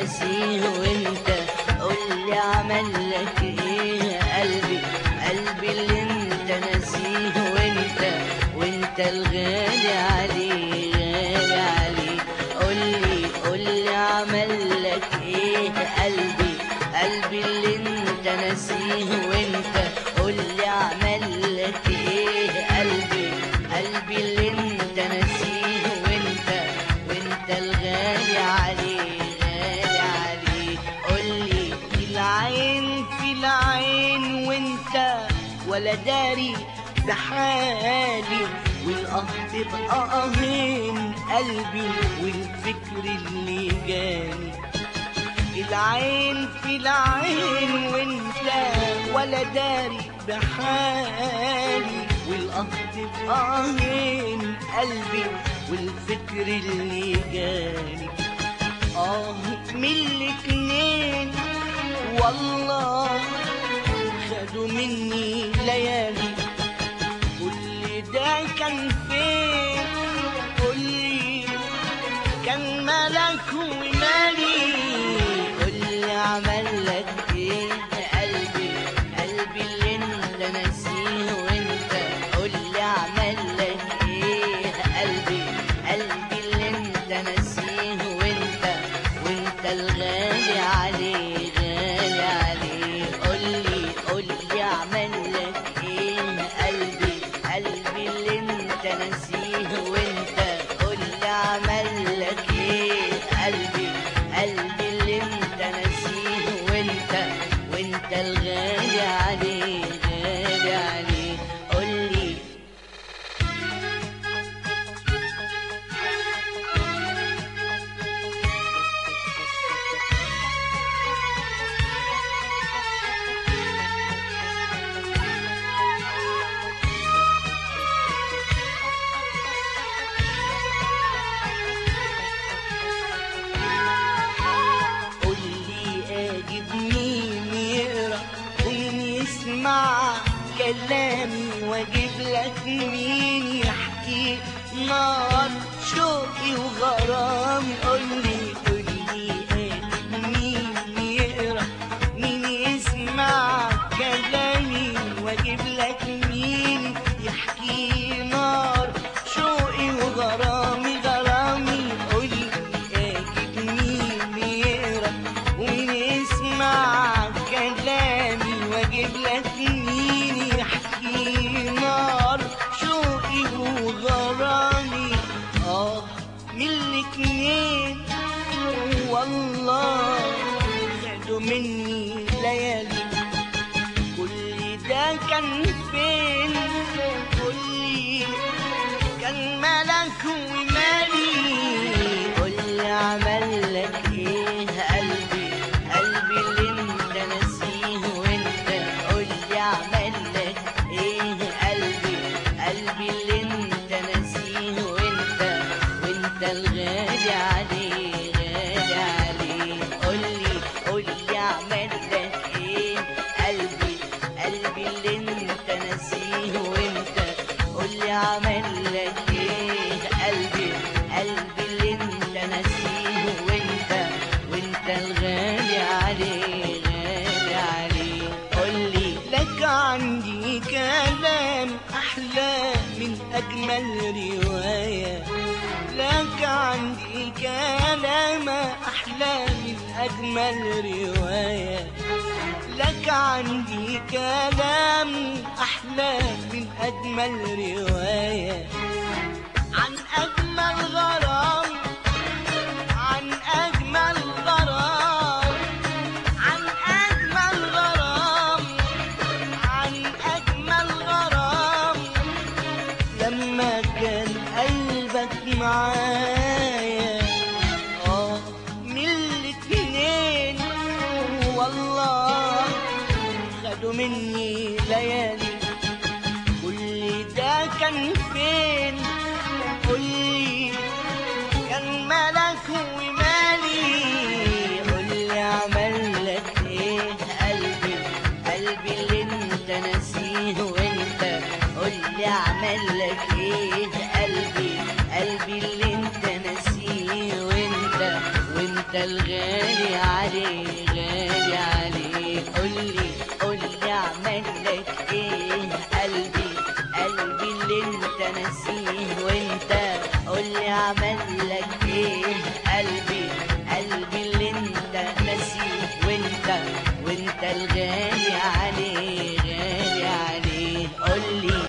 ناسيه وانت قولي عمل لك ايه قلبي قلبي اللي انت ناسيه وانت وانت الغالي عليه غالي عليه قولي قولي عمل لك ايه قلبي قلبي اللي انت ناسيه وانت قولي عمل لك ايه قلبي قلبي اللي انت ناسيه وانت وانت الغالي عليه غالي عليه قولي في العين في العين وانت ولا داري بحالي والاه تبقى اهين قلبي والفكر اللي جاني في العين في العين وانت ولا داري بحالي والاه تبقى اهين قلبي والفكر اللي جاني اه من الاتنين والله خدوا مني ليالي كل ده كان فين قولي كان ملك ومالي قولي عمل لك ايه قلبي قلبي اللي انت ناسيه وانت قولي عمل لك ايه قلبي قلبي اللي انت ناسيه وانت وانت الغالي عليه غالي عليه قولي قولي عمل لك ايه قلبي قلبي اللي انت ناسيه وانت قولي عمل لك ايه قلبي قلبي اللي انت ناسيه وانت وانت الغالي عليه غالي عليه قولي قولي اجيب مين يقرا ومين يسمع كلامي واجيب لك مين يحكي نار شوقي وغرامي قولي قولي اجيب مين يقرا مين يسمع كلامي واجيب لك مين يحكي نار شوقي وغرامي غرامي قولي اجيب مين يقرا ومين يسمع كلامي واجيب لك مين يحكي نار شوقي وغرامي اه من الاتنين والله خدوا مني ليالي كل ده كان فين قولي كان ملك ومالي قولي عمل لك ايه قلبي قلبي اللي انت ناسيه وانت قولي عمل لك ايه قلبي قلبي اللي انت ناسيه وانت وانت الغالي عليه غالي عليه قولي قولي عمل لك ايه قلبي قلبي اللي انت ناسيه وانت قولي عمل لك ايه قلبي قلبي اللي انت ناسيه وانت وانت الغالي عليه غالي عليه قولي لك عندي كلام احلى من اجمل روايه لك عندي كلام احلى من اجمل روايه لك عندي كلام أحلى من أجمل رواية عن أجمل غرام عن أجمل غرام عن أجمل غرام عن أجمل غرام لما كان قلبك معايا آه من الاتنين والله خدوا مني ليالي كل ده كان فين قولي كان ملك ومالي قولي عمل لك ايه قلبي قلبي اللي انت ناسيه وانت قولي عمل لك ايه قلبي قلبي اللي انت ناسيه وانت وانت الغالي قولي عمل لك ايه قلبي قلبي اللي انت ناسيه وانت وانت الغالي